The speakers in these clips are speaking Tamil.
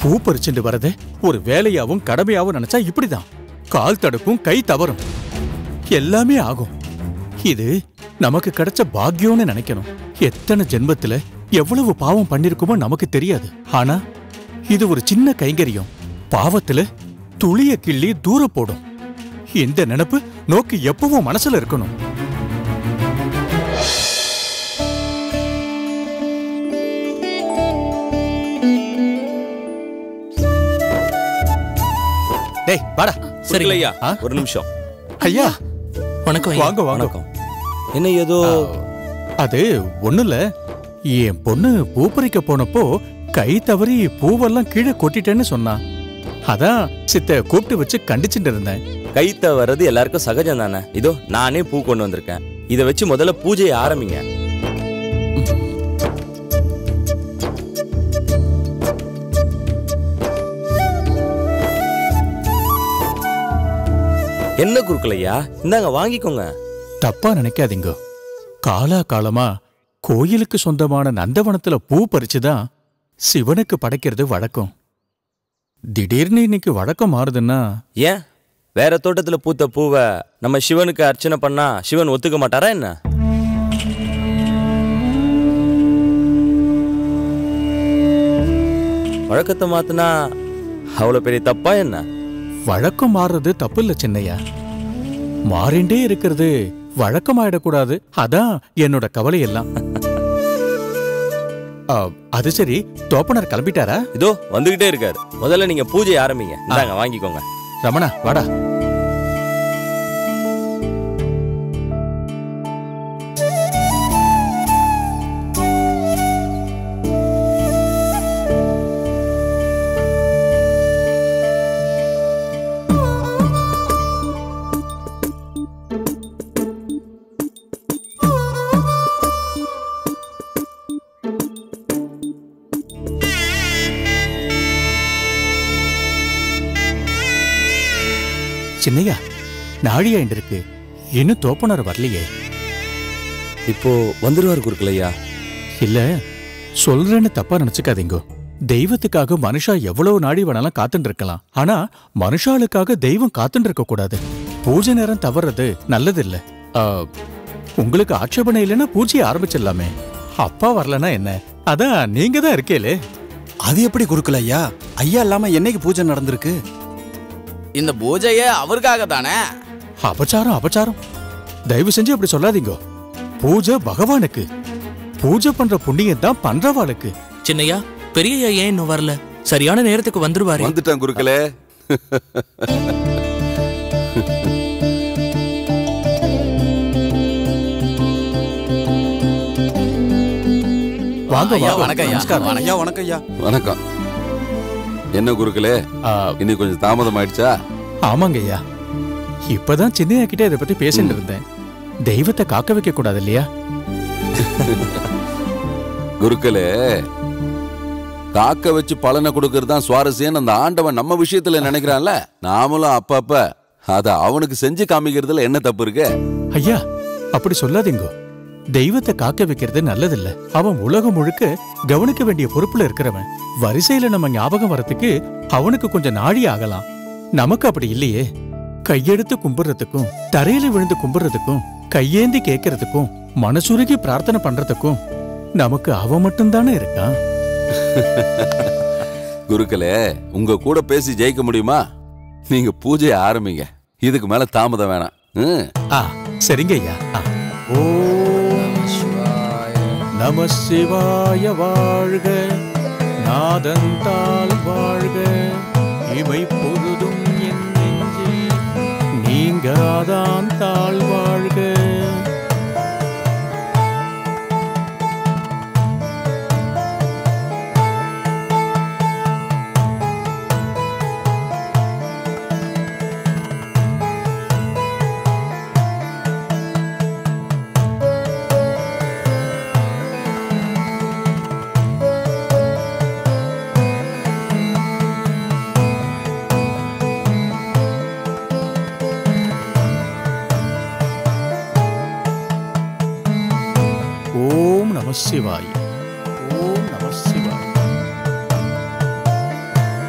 பூ பறிச்சுட்டு வரதே ஒரு வேலையாவும் கடமையாவும் நினைச்சா இப்படிதான் கால் தடுக்கும் கை தவறும் எல்லாமே ஆகும் இது நமக்கு கிடைச்ச பாக்கியம்னு நினைக்கணும் எத்தனை ஜென்மத்துல எவ்வளவு பாவம் பண்ணிருக்குமோ நமக்கு தெரியாது ஆனா இது ஒரு சின்ன கைங்கரியம் பாவத்துல துளிய கிள்ளி தூர போடும் இந்த நினைப்பு நோக்கு எப்பவும் மனசுல இருக்கணும் டேய் வாடா சரி ஐயா ஆ? ஒரு நிமிஷம் ஐயா வணக்கம் ஐயா. வாங்க வாங்க வணக்கம் என்ன ஏதோ அது ஒண்ணுல என் பொண்ணு பூ பறிக்க போனப்போ கை தவறி பூவெல்லாம் கீழே கொட்டிட்டேன்னு சொன்னா அதான் சித்த கூப்பிட்டு வச்சு கண்டிச்சுட்டு இருந்தேன் கைத்த வர்றது எல்லாருக்கும் சகஜம் தானே இதோ நானே பூ கொண்டு வந்திருக்கேன் இதை வச்சு முதல்ல பூஜையை ஆரம்பிங்க என்ன குறுக்கலையா இந்தாங்க வாங்கிக்கோங்க தப்பா நினைக்காதீங்க காலா காலமா கோயிலுக்கு சொந்தமான நந்தவனத்துல பூ பறிச்சுதான் சிவனுக்கு படைக்கிறது வழக்கம் திடீர்னு இன்னைக்கு வழக்கம் மாறுதுன்னா ஏன் வேற தோட்டத்துல பூத்த பூவை நம்ம சிவனுக்கு அர்ச்சனை பண்ணா சிவன் ஒத்துக்க மாட்டாரா என்ன வழக்கத்தை மாத்துனா அவ்வளவு பெரிய தப்பா என்ன வழக்கம் மாறுறது தப்பு இல்ல சின்னையா மாறிண்டே இருக்கிறது வழக்கமாயிடக்கூடாது அதான் என்னோட கவலை எல்லாம் ஆ, அது சரி தோப்பனர் கிளம்பிட்டாரா இதோ வந்துகிட்டே இருக்காரு முதல்ல நீங்க பூஜையை ஆரம்பிங்க இந்தாங்க வாங்கிக்கோங்க ரமணா வாடா சின்னையா நாழியாயிண்டு இருக்கு இன்னும் தோப்பனர் வரலையே இப்போ வந்துருவாரு குறுக்கலையா இல்ல சொல்றேன்னு தப்பா நினைச்சுக்காதீங்க தெய்வத்துக்காக மனுஷா எவ்வளவு நாடி வேணாலும் காத்துட்டு இருக்கலாம் ஆனா மனுஷாளுக்காக தெய்வம் காத்துட்டு இருக்க கூடாது பூஜை நேரம் தவறது நல்லது இல்ல ஆ, உங்களுக்கு ஆட்சேபனை இல்லைன்னா பூஜையை ஆரம்பிச்சிடலாமே அப்பா வரலனா என்ன அதான் நீங்க தான் இருக்கேலே அது எப்படி குருக்கல ஐயா ஐயா இல்லாம என்னைக்கு பூஜை நடந்திருக்கு இந்த பூஜையே அவருக்காக தானே அபச்சாரம் அபச்சாரம் தயவு செஞ்சு அப்படி சொல்லாதீங்க பூஜை பகவானுக்கு பூஜை பண்ற புண்ணியம் தான் பண்றவாளுக்கு சின்னையா பெரியய்யா ஏன் இன்னும் வரல சரியான நேரத்துக்கு வந்துருவாரு வந்துட்டேன் குருக்களே வாங்க ஐயா, வாங்க. வணக்கம் ஐயா. நமஸ்காரம். ஐயா வணக்கம் ஐயா வணக்கம் என்ன குருக்களே ஆ, இன்னைக்கு கொஞ்சம் தாமதம் ஆயிடுச்சா ஆமாங்க ஐயா இப்பதான் சின்னையா கிட்ட இதை பத்தி பேசிட்டு இருந்தேன் தெய்வத்தை காக்க வைக்க கூடாது இல்லையா குருக்களே காக்க வச்சு பலனை கொடுக்கறது தான் சுவாரஸ்யம் அந்த ஆண்டவன் நம்ம விஷயத்துல நினைக்கிறான்ல நாமளும் அப்பப்ப அத அவனுக்கு செஞ்சு காமிக்கிறதுல என்ன தப்பு இருக்கு ஐயா அப்படி சொல்லாதீங்க தெய்வத்தை காக்க வைக்கிறது நல்லதில்ல அவன் உலகம் முழுக்க கவனிக்க வேண்டிய பொறுப்புல இருக்கிறவன் வரிசையில நம்ம ஞாபகம் வரத்துக்கு அவனுக்கு கொஞ்சம் நாழி ஆகலாம் நமக்கு அப்படி இல்லையே கையெடுத்து கும்பிடுறதுக்கும் தரையில விழுந்து கும்பிடுறதுக்கும் கையேந்தி கேட்கறதுக்கும் மனசுருகி பிரார்த்தனை பண்றதுக்கும் நமக்கு அவன் மட்டும்தானே இருக்கான் குருக்களே உங்க கூட பேசி ஜெயிக்க முடியுமா நீங்க பூஜையை ஆரம்பிங்க இதுக்கு மேல தாமதம் வேணாம் ம். ஆ சரிங்க ஐயா ஆ. ஓம் நம சிவாய வாழ்க நாதந்தால் வாழ்க இவை பொழுதும் என் நெஞ்சில் நீங்காதான் தாழ் வாழ்க ஓம் நம சிவாய ஓம் நம சிவாய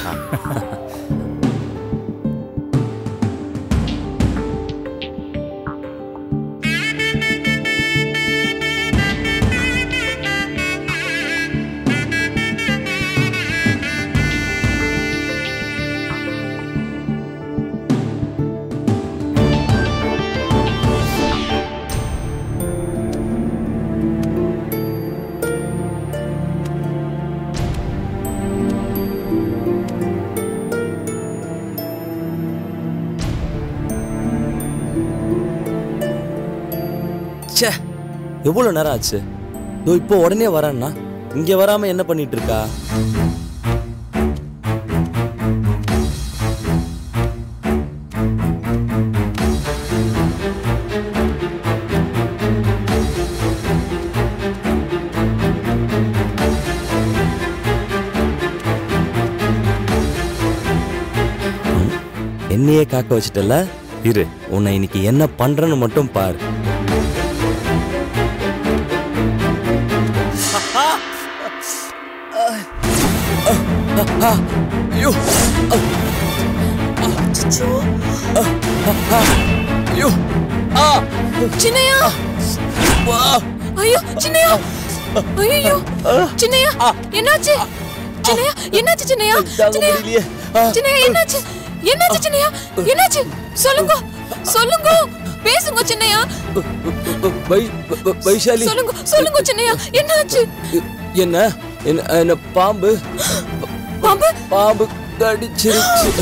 ச்சே எவ்வளவு நேரம் ஆச்சு இதோ இப்போ உடனே வரான்னா இங்க வராம என்ன பண்ணிட்டு இருக்கா ம், என்னையே காக்க வச்சிட்டல இரு உன்னை இன்னைக்கு என்ன பண்றேன்னு மட்டும் பாரு ஐயோ ஐயோ ஆ சின்னையா ஐயோ சின்னையா ஐயோ சின்னையா என்னாச்சு சின்னையா என்னாச்சு சின்னையா தாங்க சின்னையா முடியலையே. ஆ. சின்னையா என்னாச்சு என்னாச்சு சின்னையா என்னாச்சு சொல்லுங்க சொல்லுங்க பேசுங்க சின்னையா வை- வை- வை- வைஷாலி சொல்லுங்க சொல்லுங்க சின்னையா என்னாச்சு என்ன என்ன என்ன பாம்பு பாம்பு பாம்பு கடிச்சிருச்சு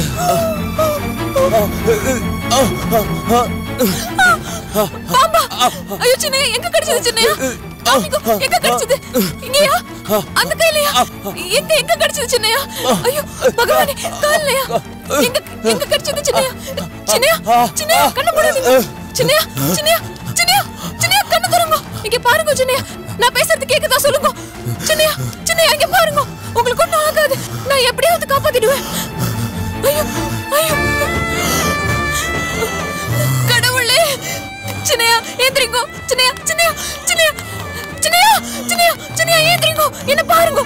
பாம்பா ஐயோ சின்னையா எங்க கடிச்சது சின்னையா காமிங்கோ, எங்க கடிச்சது இங்கயா அந்த கையிலயா எங்க எங்க கடிச்சது சின்னையா ஐயோ பகவானே கால்லையா எங்க எங்க கடிச்சது சின்னையா சின்னையா சின்னையா கண்ணு மூடாதீங்க சின்னையா சின்னையா சின்னையா சின்னையா கண்ணு திறங்க இங்க பாருங்க சின்னையா நான் பேசுறது கேக்குதா சொல்லுங்க சின்னையா சின்னையா இங்க பாருங்க உங்களுக்கு ஒண்ணும் ஆகாது நான் எப்படியாவது காப்பாத்திடுவேன் ஐயோ ஐயோ கடவுளே சின்னையா ஏந்திரிங்கோ சின்னையா சின்னையா சின்னையா சின்னையா சின்னையா சின்னையா ஏந்திரிங்கோ என்ன பாருங்க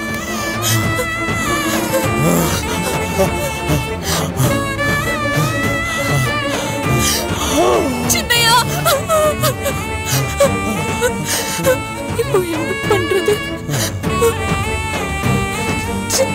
சின்னையா இப்போ என்ன பண்றது சி-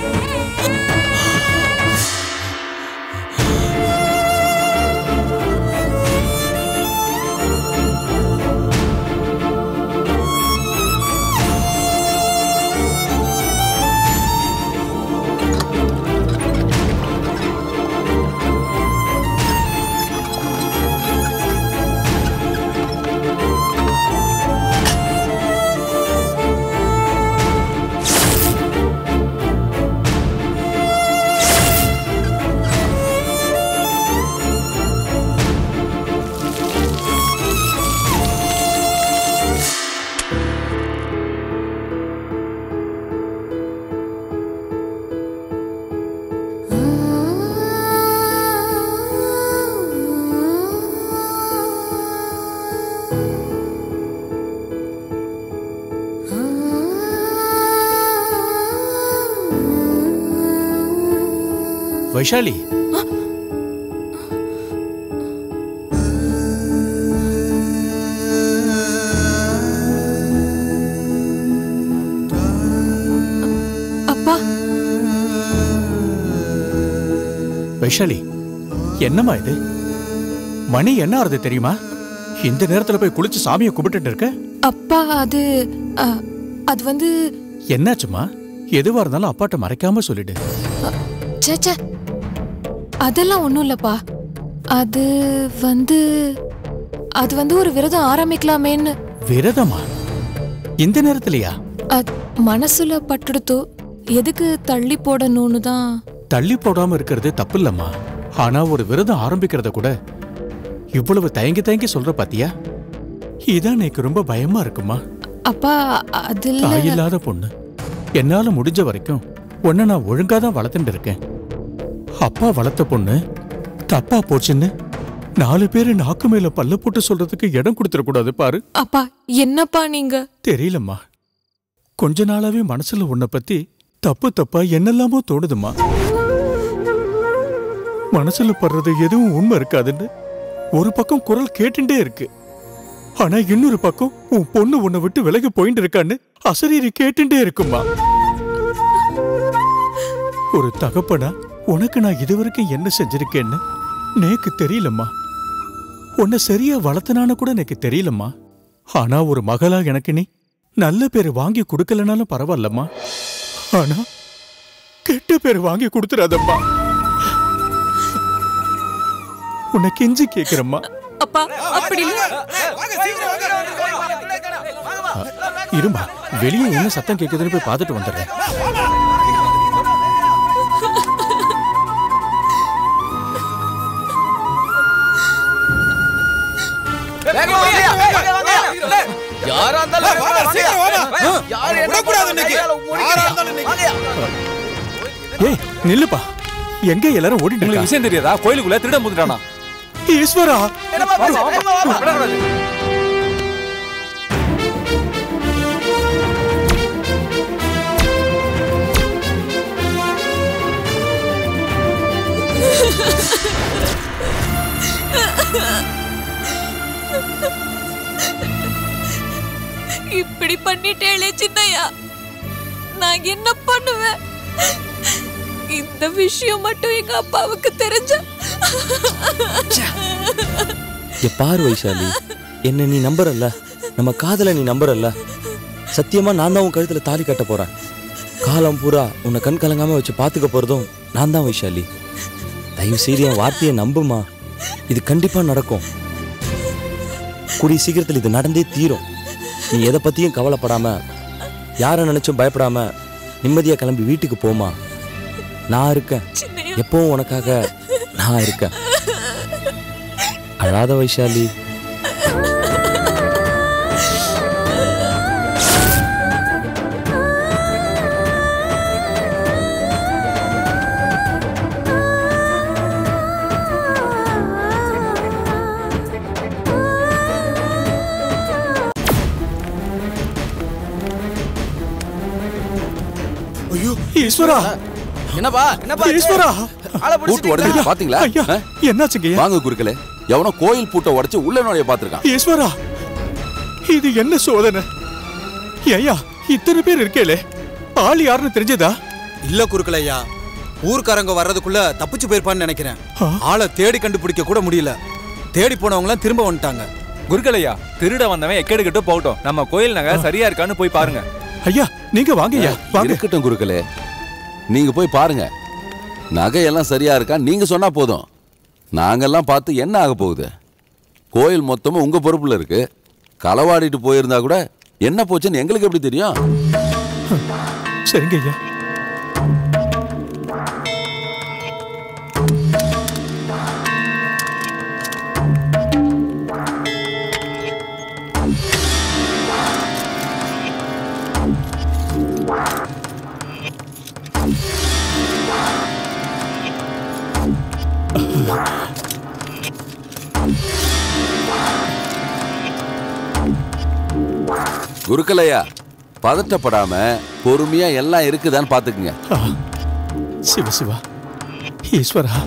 வைஷாலி அப்பா வைஷாலி என்னம்மா இது மணி என்ன ஆறுது தெரியுமா இந்த நேரத்துல போய் குளிச்சு சாமியை கும்பிட்டுட்டு இருக்க அப்பா அது அ, அது வந்து என்னாச்சுமா எதுவா இருந்தாலும் அப்பாட்ட மறைக்காம சொல்லிடு ச்சே ச்சே அதெல்லாம் ஒண்ணும் இல்லப்பா அது வந்து அது வந்து ஒரு விரதம் ஆரம்பிக்கலாமேன்னு விரதமா இந்த நேரத்திலயா அத் மனசுல பட்டுடுத்தோ எதுக்கு தள்ளி போடணும்னு தான் தள்ளி போடாம இருக்கிறது தப்பு இல்லம்மா ஆனா ஒரு விரதம் ஆரம்பிக்கிறத கூட இவ்வளவு தயங்கி தயங்கி சொல்ற பாத்தியா இதான் எனக்கு ரொம்ப பயமா இருக்குமா அப்பா அதில் தாயில்லாத பொண்ணு என்னால முடிஞ்ச வரைக்கும் உன்னை நான் ஒழுங்கா தான் வளர்த்துட்டு இருக்கேன் அப்பா வளர்த்த பொண்ணு தப்பா போச்சுன்னு நாலு பேரு நாக்கு மேல பல்ல போட்டு சொல்றதுக்கு இடம் கொடுத்துடக்கூடாது பாரு அப்பா என்னப்பா நீங்க தெரியலம்மா கொஞ்ச நாளாவே மனசுல உன்னை பத்தி தப்பு தப்பா என்னெல்லாமோ தோணுதும்மா மனசுல படுறது எதுவும் உண்மை இருக்காதுன்னு ஒரு பக்கம் குரல் கேட்டுட்டே இருக்கு ஆனா இன்னொரு பக்கம் உன் பொண்ணு உன்னை விட்டு விலகி போயிட்டு இருக்கான்னு அசரீரி கேட்டுட்டே இருக்குமா ஒரு தகப்பனா உனக்கு நான் இதுவரைக்கும் என்ன செஞ்சிருக்கேன்னு நேக்கு தெரியலம்மா உன்னை சரியா வளர்த்தனான்னு கூட எனக்கு தெரியலம்மா ஆனா ஒரு மகளா எனக்கு நீ நல்ல பேர் வாங்கி கொடுக்கலனாலும் பரவாயில்லம்மா ஆனா கெட்ட பேர் வாங்கி கொடுத்துறாதம்மா உன்னை கெஞ்சி கேக்குறம்மா அப்பா அப்படி இல்ல இருமா வெளியே என்ன சத்தம் கேக்குதுன்னு போய் பார்த்துட்டு வந்துடுறேன் யாரா இருந்தாலும் யார் என்ன ஏய் நில்லுப்பா எங்க எல்லாரும் ஓடிட்டு உங்களுக்கு இருக்கா? விஷயம் தெரியாதா கோயிலுக்குள்ள திருட முந்துட்டானா ஈஸ்வரா இப்படி பண்ணிட்டேளே சின்னையா நான் என்ன பண்ணுவேன் இந்த விஷயம் மட்டும் எங்க அப்பாவுக்கு தெரிஞ்சா இங்க பாரு வைஷாலி என்ன நீ நம்புறல்ல நம்ம காதலை நீ நம்புறல்ல சத்தியமா நான் தான் உன் கழுத்துல தாலி கட்ட போறேன் காலம் பூரா உன்னை கண் கலங்காம வச்சு பாத்துக்க போறதும் நான் தான் வைஷாலி தயவு செய்து என் வார்த்தையை நம்புமா இது கண்டிப்பா நடக்கும் கூடிய சீக்கிரத்தில் இது நடந்தே தீரும் நீ எதை பத்தியும் கவலைப்படாம யாரை நினைச்சும் பயப்படாம நிம்மதியா கிளம்பி வீட்டுக்கு போமா நான் இருக்கேன் சின்னையா எப்பவும் உனக்காக நான் இருக்கேன் அழாத வைஷாலி ஈஸ்வரா என்னப்பா என்னப்பா ஈஸ்வரா ஆளை பூட்டு உடஞ்சு பிடிச்சிட்டீங்களா? பாத்தீங்களா ஐயா ஆ? என்னாச்சுங்க ஐயா? வாங்க குறுக்கலே எவனோ கோயில் பூட்டை உடைச்சு உள்ள நுழைய பாத்திருக்கான் ஈஸ்வரா இது என்ன சோதனை ஐயா இத்தனை பேர் இருக்கேளே ஆள் யாருன்னு தெரிஞ்சதா இல்ல குறுக்கலையா ஊர்க்காரங்க வர்றதுக்குள்ள தப்பிச்சு போயிருப்பான்னு நினைக்கிறேன் ஆ? ஆளை தேடி கண்டுபிடிக்க கூட முடியல தேடி போனவங்களாம் திரும்ப வந்துட்டாங்க குருக்கலையா திருட வந்தவன் எக்கேடு கட்டு போகட்டும் நம்ம கோயில் நகை சரியா இருக்கான்னு போய் பாருங்க ஐயா நீங்க வாங்க ஐயா வாங்க இருக்கட்டும் குறுக்கலே நீங்க போய் பாருங்க நகையெல்லாம் சரியா இருக்கா நீங்க சொன்னா போதும் நாங்கெல்லாம் பார்த்து என்ன ஆக போகுது கோயில் மொத்தமும் உங்க பொறுப்புல இருக்கு களவாடிட்டு போயிருந்தா கூட என்ன போச்சுன்னு எங்களுக்கு எப்படி தெரியும் சரிங்க ஐயா குருக்கலையா பதட்டப்படாம பொறுமையா எல்லாம் இருக்குதான்னு பாத்துக்குங்க ஆ, சிவ சிவா ஈஸ்வரா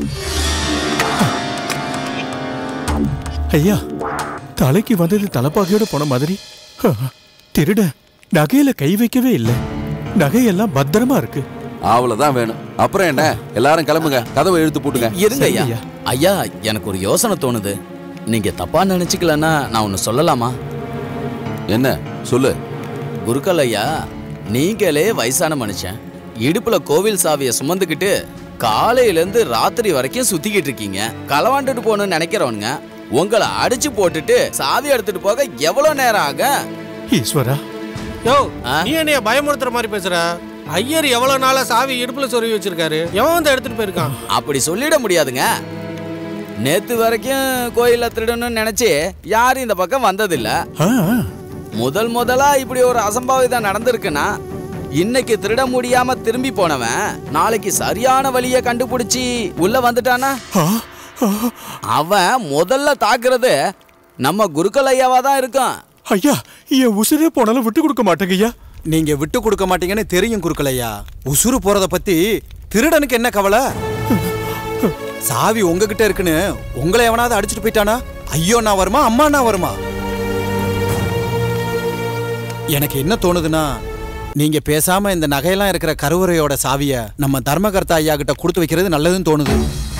ஐயா தலைக்கு வந்தது தலைப்பாகையோட போன மாதிரி ஆ, திருட நகையில கை வைக்கவே இல்லை நகையெல்லாம் பத்திரமா இருக்கு அவ்வளவுதான் வேணும் அப்புறம் என்ன எல்லாரும் கிளம்புங்க கதவை இழுத்து போட்டுங்க இருங்க ஐயா சரிங்க ஐயா எனக்கு ஒரு யோசனை தோணுது நீங்க தப்பா நினைச்சுக்கலன்னா நான் ஒன்னு சொல்லலாமா என்ன சொல்லு குருக்கள் ஐயா நீங்களே வயசான மனுஷன் இடுப்புல கோவில் சாவியை சுமந்துக்கிட்டு காலையில இருந்து ராத்திரி வரைக்கும் சுத்திக்கிட்டு இருக்கீங்க களவாண்டுட்டு போகணும்னு நினைக்கிறவனுங்க உங்களை அடிச்சு போட்டுட்டு சாவி எடுத்துட்டு போக எவ்வளவு நேரம் ஆகும் ஈஸ்வரா யோ ஆ? நீ என்னைய பயமுறுத்துற மாதிரி பேசுற ஐயர் எவ்வளவு நாளா சாவி இடுப்புல சொருவி வச்சிருக்காரு எவன் வந்து எடுத்துட்டு போயிருக்கான் அப்படி சொல்லிட முடியாதுங்க நேத்து வரைக்கும் கோயில்ல திருடணும்னு நினைச்சு யாரும் இந்த பக்கம் வந்ததில்ல ஆ, ஆ. முதல் முதலா இப்படி ஒரு அசம்பாவிதம் நடந்திருக்குன்னா இன்னைக்கு திருட முடியாம திரும்பி போனவன் நாளைக்கு சரியான வழியை கண்டுபிடிச்சி உள்ள வந்துட்டானா ஆ, ஆ. அவன் முதல்ல தாக்குறது நம்ம குருக்கள் ஐயாவா தான் இருக்கும் ஐயா என் உசுரே போனாலும் விட்டு கொடுக்க மாட்டேங்க ஐயா நீங்க விட்டு கொடுக்க மாட்டீங்கன்னு தெரியும் குறுக்கலையா உசுறு போறத பத்தி திருடனுக்கு என்ன கவலை சாவி உங்ககிட்ட இருக்குன்னு உங்களை எவனாவது அடிச்சுட்டு போயிட்டானா ஐயோ நான் வருமா அம்மா நான் வருமா எனக்கு என்ன தோணுதுன்னா நீங்க பேசாம இந்த நகையெல்லாம் இருக்கிற கருவறையோட சாவிய நம்ம தர்மகர்த்தா ஐயா கிட்ட கொடுத்து வைக்கிறது நல்லதுன்னு தோணுது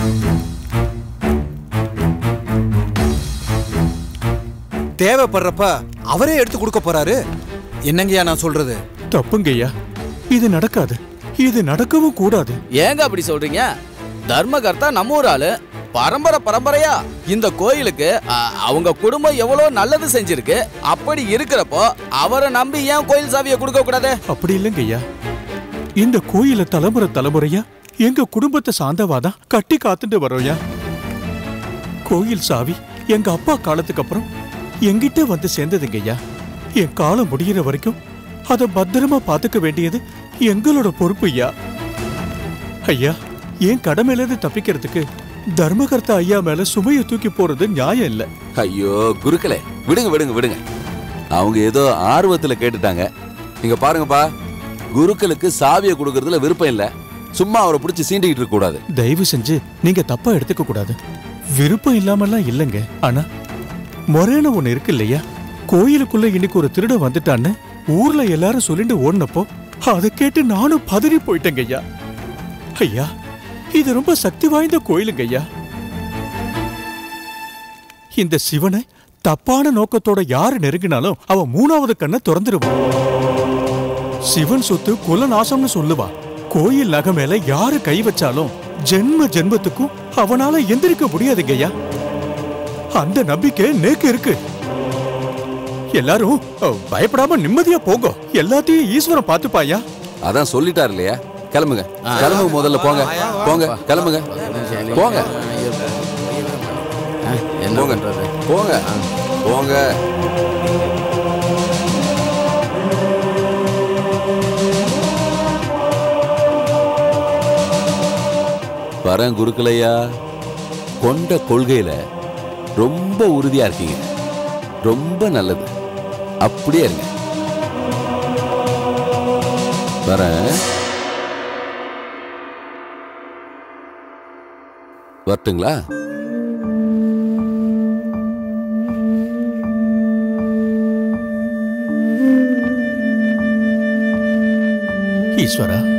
தேவைப்படுறப்ப அவரே எடுத்து கொடுக்க போறாரு என்னங்கய்யா நான் சொல்றது தப்புங்கய்யா இது நடக்காது இது நடக்கவும் கூடாது ஏங்க அப்படி சொல்றீங்க தர்மகர்த்தா நம்ம ஊர் ஆளு பரம்பரை பரம்பரையா இந்த கோயிலுக்கு அ, அவங்க குடும்பம் எவ்வளவு நல்லது செஞ்சிருக்கு அப்படி இருக்கிறப்போ அவரை நம்பி ஏன் கோயில் சாவியை கொடுக்க கூடாது அப்படி இல்லைங்கய்யா இந்த கோயில தலைமுறை தலைமுறையா எங்க குடும்பத்தை சார்ந்தவாதான் கட்டி காத்துட்டு வரோயா கோயில் சாவி எங்க அப்பா காலத்துக்கு அப்புறம் எங்கிட்ட வந்து சேர்ந்ததுங்கய்யா என் காலம் முடிகிற வரைக்கும் அதை பத்திரமா பாத்துக்க வேண்டியது எங்களோட பொறுப்பு ஐயா ஐயா என் கடமையிலிருந்து தப்பிக்கிறதுக்கு தர்மகர்த்தா ஐயா மேல சுமையை தூக்கி போறது நியாயம் இல்ல ஐயோ குருக்களே விடுங்க விடுங்க விடுங்க அவங்க ஏதோ ஆர்வத்துல கேட்டுட்டாங்க நீங்க பாருங்கப்பா குருக்களுக்கு சாவியை கொடுக்கறதுல விருப்பம் இல்ல சும்மா அவரை பிடிச்சி சீண்டிக்கிட்டு இருக்க கூடாது தயவு செஞ்சு நீங்க தப்பா எடுத்துக்க கூடாது விருப்பம் இல்லாமலாம் இல்லைங்க ஆனா முறையான ஒண்ணு இருக்கு இல்லையா கோயிலுக்குள்ள இன்னைக்கு ஒரு திருடன் வந்துட்டான்னு ஊர்ல எல்லாரும் சொல்லிட்டு ஓடினப்போ அதை கேட்டு நானும் பதறி போயிட்டேங்க ஐயா ஐயா இது ரொம்ப சக்தி வாய்ந்த கோயிலுங்க ஐயா இந்த சிவனை தப்பான நோக்கத்தோட யாரு நெருங்கினாலும் அவன் மூணாவது கண்ணை திறந்துருவான் சிவன் சொத்து குல நாசம்னு சொல்லுவா கோயில் நகை மேல யாரு கை வச்சாலும் ஜென்ம ஜென்மத்துக்கும் அவனால எந்திரிக்க முடியாதுங்கய்யா அந்த நம்பிக்கை நேக்கு இருக்கு எல்லாரும் அஹ், பயப்படாம நிம்மதியா போங்க எல்லாத்தையும் ஈஸ்வரன் பாத்துப்பாயா அதான் சொல்லிட்டார் இல்லையா கிளம்புங்க கிளம்புங்க முதல்ல போங்க போங்க கிளம்புங்க போங்க என்ன போங்க பண்றது போங்க போங்க வரேன் குருக்களையா கொண்ட கொள்கையில ரொம்ப உறுதியா இருக்கீங்க ரொம்ப நல்லது அப்படியே இருங்க வரேன் வரட்டுங்களா ஈஸ்வரா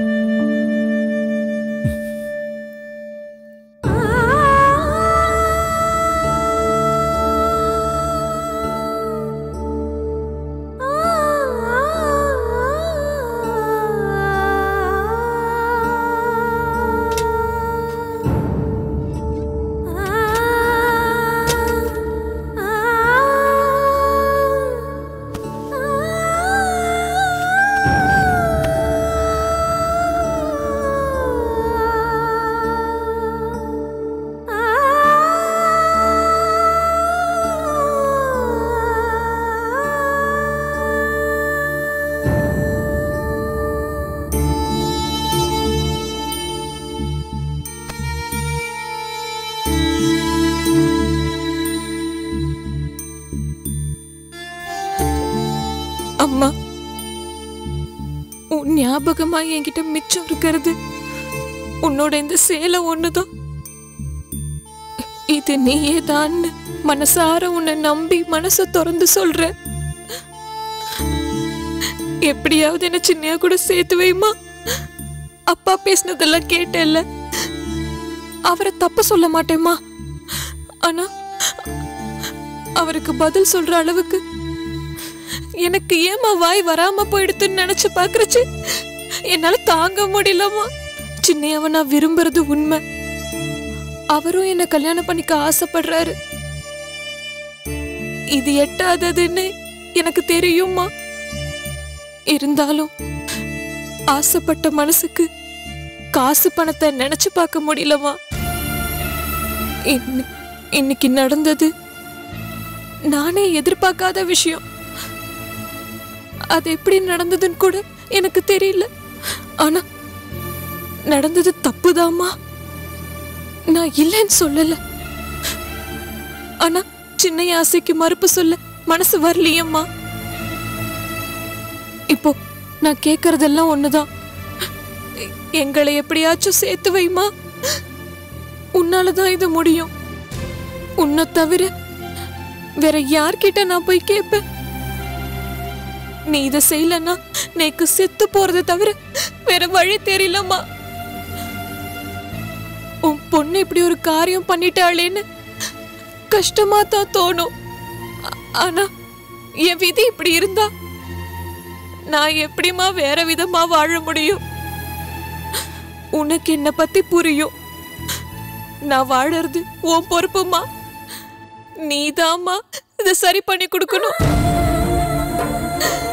அம்மா உன் ஞாபகமா என்கிட்ட மிச்சம் இருக்கிறது உன்னோட இந்த சேலை ஒண்ணுதான் இது நீயே தான் மனசார உன்னை நம்பி மனச திறந்து சொல்ற எப்படியாவது என்ன சின்னையா கூட சேர்த்து வைமா அப்பா பேசினதெல்லாம் கேட்டேல்ல அவரை தப்பு சொல்ல மாட்டேம்மா ஆனா அவருக்கு பதில் சொல்ற அளவுக்கு எனக்கு ஏமா வாய் வராம போயிடுதுன்னு நினைச்சு பாக்குறச்சு என்னால தாங்க முடியலமா சின்னையவன் நான் விரும்புறது உண்மை அவரும் என்ன கல்யாணம் பண்ணிக்க ஆசைப்படுறாரு இது எட்டாததுன்னு எனக்கு தெரியுமா இருந்தாலும் ஆசைப்பட்ட மனசுக்கு காசு பணத்தை நினைச்சு பார்க்க முடியலமா இன்னி- இன்னைக்கு நடந்தது நானே எதிர்பார்க்காத விஷயம் அது எப்படி நடந்ததுன்னு கூட எனக்கு தெரியல ஆனா நடந்தது தப்புதாம்மா நான் இல்லைன்னு சொல்லல ஆனா சின்ன ஆசைக்கு மறுப்பு சொல்ல மனசு வரலையம்மா இப்போ நான் கேக்குறதெல்லாம் ஒண்ணுதான் எ- எங்களை எப்படியாச்சும் சேர்த்து வைமா உன்னாலதான் இது முடியும் உன்னை தவிர வேற யார்கிட்ட நான் போய் கேட்பேன் நீ இதை செய்யலன்னா நேக்கு செத்து போறதை தவிர வேற வழி தெரியலம்மா உன் பொண்ணு இப்படி ஒரு காரியம் பண்ணிட்டாளேன்னு கஷ்டமா தான் தோணும் ஆ- ஆனா என் விதி இப்படி இருந்தா நான் எப்படிம்மா வேற விதமா வாழ முடியும் உனக்கு என்ன பத்தி புரியும் நான் வாழறது உன் பொறுப்புமா நீதாம்மா இதை சரி பண்ணி கொடுக்கணும்